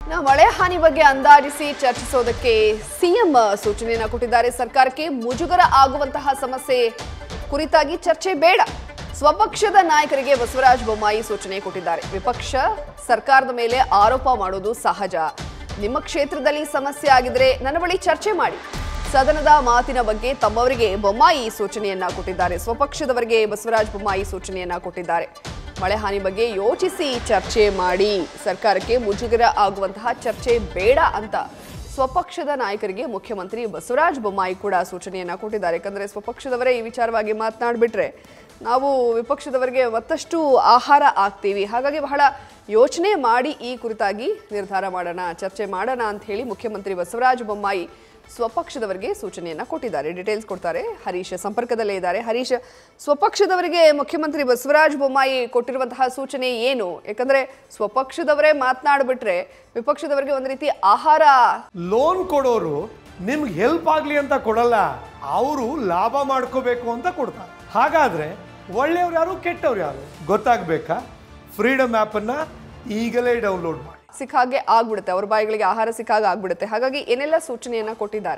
ಇನ್ನು ಮಳೆ ಹಾನಿ ಬಗ್ಗೆ ಅಂದಾಜಿಸಿ ಚರ್ಚಿಸೋದಕ್ಕೆ ಸಿಎಂ ಸೂಚನೆಯನ್ನ ಕೊಟ್ಟಿದ್ದಾರೆ ಸರ್ಕಾರಕ್ಕೆ ಮುಜುಗರ ಆಗುವಂತಹ ಸಮಸ್ಯೆ ಕುರಿತಾಗಿ ಚರ್ಚೆ ಬೇಡ ಸ್ವಪಕ್ಷದ ನಾಯಕರಿಗೆ ಬಸವರಾಜ ಬೊಮ್ಮಾಯಿ ಸೂಚನೆ ಕೊಟ್ಟಿದ್ದಾರೆ ವಿಪಕ್ಷ ಸರ್ಕಾರದ ಮೇಲೆ ಆರೋಪ ಮಾಡೋದು ಸಹಜ ನಿಮ್ಮ ಕ್ಷೇತ್ರದಲ್ಲಿ ಸಮಸ್ಯೆ ಆಗಿದ್ರೆ ನನ್ನ ಬಳಿ ಚರ್ಚೆ ಮಾಡಿ ಸದನದ ಮಾತಿನ ಬಗ್ಗೆ ತಮ್ಮವರಿಗೆ ಬೊಮ್ಮಾಯಿ ಸೂಚನೆಯನ್ನ ಕೊಟ್ಟಿದ್ದಾರೆ ಸ್ವಪಕ್ಷದವರಿಗೆ ಬಸವರಾಜ ಬೊಮ್ಮಾಯಿ ಸೂಚನೆಯನ್ನ ಕೊಟ್ಟಿದ್ದಾರೆ ಮಳೆ ಹಾನಿ ಬಗ್ಗೆ ಯೋಚಿಸಿ ಚರ್ಚೆ ಮಾಡಿ ಸರ್ಕಾರಕ್ಕೆ ಮುಜುಗರ ಆಗುವಂತಹ ಚರ್ಚೆ ಬೇಡ ಅಂತ ಸ್ವಪಕ್ಷದ ನಾಯಕರಿಗೆ ಮುಖ್ಯಮಂತ್ರಿ ಬಸವರಾಜ ಬೊಮ್ಮಾಯಿ ಕೂಡ ಸೂಚನೆಯನ್ನ ಕೊಟ್ಟಿದ್ದಾರೆ ಯಾಕಂದ್ರೆ ಸ್ವಪಕ್ಷದವರೇ ಈ ವಿಚಾರವಾಗಿ ಮಾತನಾಡ್ಬಿಟ್ರೆ ನಾವು ವಿಪಕ್ಷದವರಿಗೆ ಮತ್ತಷ್ಟು ಆಹಾರ ಆಗ್ತೀವಿ ಹಾಗಾಗಿ ಬಹಳ ಯೋಚನೆ ಮಾಡಿ ಈ ಕುರಿತಾಗಿ ನಿರ್ಧಾರ ಮಾಡೋಣ ಚರ್ಚೆ ಮಾಡೋಣ ಅಂತ ಹೇಳಿ ಮುಖ್ಯಮಂತ್ರಿ ಬಸವರಾಜ ಬೊಮ್ಮಾಯಿ ಸ್ವಪಕ್ಷದವರಿಗೆ ಸೂಚನೆಯನ್ನ ಕೊಟ್ಟಿದ್ದಾರೆ ಡೀಟೇಲ್ಸ್ ಕೊಡ್ತಾರೆ ಹರೀಶ್ ಸಂಪರ್ಕದಲ್ಲೇ ಇದ್ದಾರೆ ಹರೀಶ್ ಸ್ವಪಕ್ಷದವರಿಗೆ ಮುಖ್ಯಮಂತ್ರಿ ಬಸವರಾಜ ಬೊಮ್ಮಾಯಿ ಕೊಟ್ಟಿರುವಂತಹ ಸೂಚನೆ ಏನು ಯಾಕಂದ್ರೆ ಸ್ವಪಕ್ಷದವರೇ ಮಾತನಾಡ್ಬಿಟ್ರೆ ವಿಪಕ್ಷದವರಿಗೆ ಒಂದು ರೀತಿ ಆಹಾರ ಲೋನ್ ಕೊಡೋರು ನಿಮ್ಗೆ ಹೆಲ್ಪ್ ಆಗ್ಲಿ ಅಂತ ಕೊಡಲ್ಲ ಅವರು ಲಾಭ ಮಾಡ್ಕೋಬೇಕು ಅಂತ ಕೊಡ್ತಾರೆ ಹಾಗಾದ್ರೆ ಒಳ್ಳೆಯವ್ರು ಯಾರು ಕೆಟ್ಟವ್ರು ಯಾರು ಗೊತ್ತಾಗ್ಬೇಕಾ ಫ್ರೀಡಮ್ ಅನ್ನ ಈಗಲೇ ಡೌನ್ಲೋಡ್ ಮಾಡಿ ಸಿಕ್ಕಾಗೆ ಆಗ್ಬಿಡುತ್ತೆ ಅವ್ರ ಬಾಯಿಗಳಿಗೆ ಆಹಾರ ಸಿಕ್ಕಾಗ ಆಗ್ಬಿಡುತ್ತೆ ಹಾಗಾಗಿ ಏನೆಲ್ಲ ಸೂಚನೆಯನ್ನ ಕೊಟ್ಟಿದ್ದಾರೆ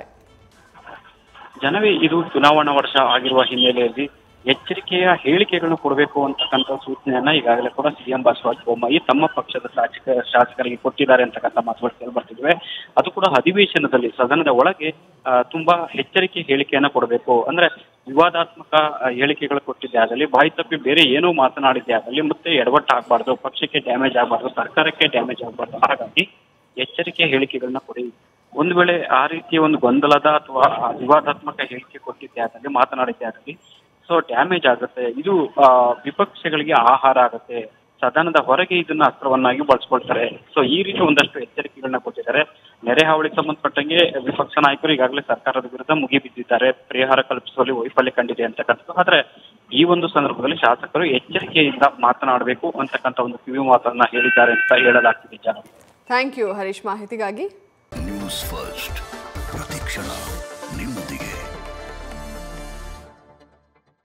ಜನವೇ ಇದು ಚುನಾವಣಾ ವರ್ಷ ಆಗಿರುವ ಹಿನ್ನೆಲೆಯಲ್ಲಿ ಎಚ್ಚರಿಕೆಯ ಹೇಳಿಕೆಗಳನ್ನು ಕೊಡಬೇಕು ಅಂತಕ್ಕಂಥ ಸೂಚನೆಯನ್ನ ಈಗಾಗಲೇ ಕೂಡ ಸಿಎಂ ಬಸವರಾಜ ಬೊಮ್ಮಾಯಿ ತಮ್ಮ ಪಕ್ಷದ ಶಾಸಕ ಶಾಸಕರಿಗೆ ಕೊಟ್ಟಿದ್ದಾರೆ ಅಂತಕ್ಕಂಥ ಮಾತುಗಳು ಕೇಳಿ ಬರ್ತಿದ್ವೆ ಅದು ಕೂಡ ಅಧಿವೇಶನದಲ್ಲಿ ಸದನದ ಒಳಗೆ ಆ, ತುಂಬಾ ಎಚ್ಚರಿಕೆ ಹೇಳಿಕೆಯನ್ನ ಕೊಡಬೇಕು ಅಂದ್ರೆ ವಿವಾದಾತ್ಮಕ ಆ, ಹೇಳಿಕೆಗಳು ಕೊಟ್ಟಿದ್ದೆ ಆಗಲಿ ಬಾಯಿ ತಪ್ಪಿ ಬೇರೆ ಏನೋ ಮಾತನಾಡಿದ್ದೆ ಆಗಲಿ ಮತ್ತೆ ಎಡವಟ್ಟು ಆಗ್ಬಾರ್ದು ಪಕ್ಷಕ್ಕೆ ಡ್ಯಾಮೇಜ್ ಆಗ್ಬಾರ್ದು ಸರ್ಕಾರಕ್ಕೆ ಡ್ಯಾಮೇಜ್ ಆಗ್ಬಾರ್ದು ಹಾಗಾಗಿ ಎಚ್ಚರಿಕೆ ಹೇಳಿಕೆಗಳನ್ನ ಕೊಡಿ ಒಂದು ವೇಳೆ ಆ ರೀತಿಯ ಒಂದು ಗೊಂದಲದ ಅಥವಾ ಆ ವಿವಾದಾತ್ಮಕ ಹೇಳಿಕೆ ಕೊಟ್ಟಿದ್ದೆ ಆಗಲಿ ಮಾತನಾಡಿದ್ದೆ ಆಗಲಿ ಸೊ ಡ್ಯಾಮೇಜ್ ಆಗುತ್ತೆ ಇದು ಆ, ವಿಪಕ್ಷಗಳಿಗೆ ಆಹಾರ ಆಗುತ್ತೆ ಸದನದ ಹೊರಗೆ ಇದನ್ನ ಅಸ್ತ್ರವನ್ನಾಗಿ ಬಳಸ್ಕೊಳ್ತಾರೆ ಸೊ ಈ ರೀತಿ ಒಂದಷ್ಟು ಎಚ್ಚರಿಕೆಗಳನ್ನ ಕೊಟ್ಟಿದ್ದಾರೆ ನೆರೆ ಹಾವಳಿಗೆ ಸಂಬಂಧಪಟ್ಟಂಗೆ ವಿಪಕ್ಷ ನಾಯಕರು ಈಗಾಗಲೇ ಸರ್ಕಾರದ ವಿರುದ್ಧ ಮುಗಿಬಿದ್ದಿದ್ದಾರೆ ಪರಿಹಾರ ಕಲ್ಪಿಸುವಲ್ಲಿ ವೈಫಲ್ಯ ಕಂಡಿದೆ ಅಂತಕ್ಕಂಥದ್ದು ಆದ್ರೆ ಈ ಒಂದು ಸಂದರ್ಭದಲ್ಲಿ ಶಾಸಕರು ಎಚ್ಚರಿಕೆಯಿಂದ ಮಾತನಾಡಬೇಕು ಅಂತಕ್ಕಂಥ ಒಂದು ಕಿವಿ ಮಾತನ್ನ ಹೇಳಿದ್ದಾರೆ ಅಂತ ಹೇಳಲಾಗ್ತಿದೆ ಜನ ಥ್ಯಾಂಕ್ ಯು ಹರೀಶ್ ಮಾಹಿತಿಗಾಗಿ ನ್ಯೂಸ್ ಫಸ್ಟ್ ಪ್ರತಿಕ್ಷಣ ನಿಮ್ಮೊಂದಿಗೆ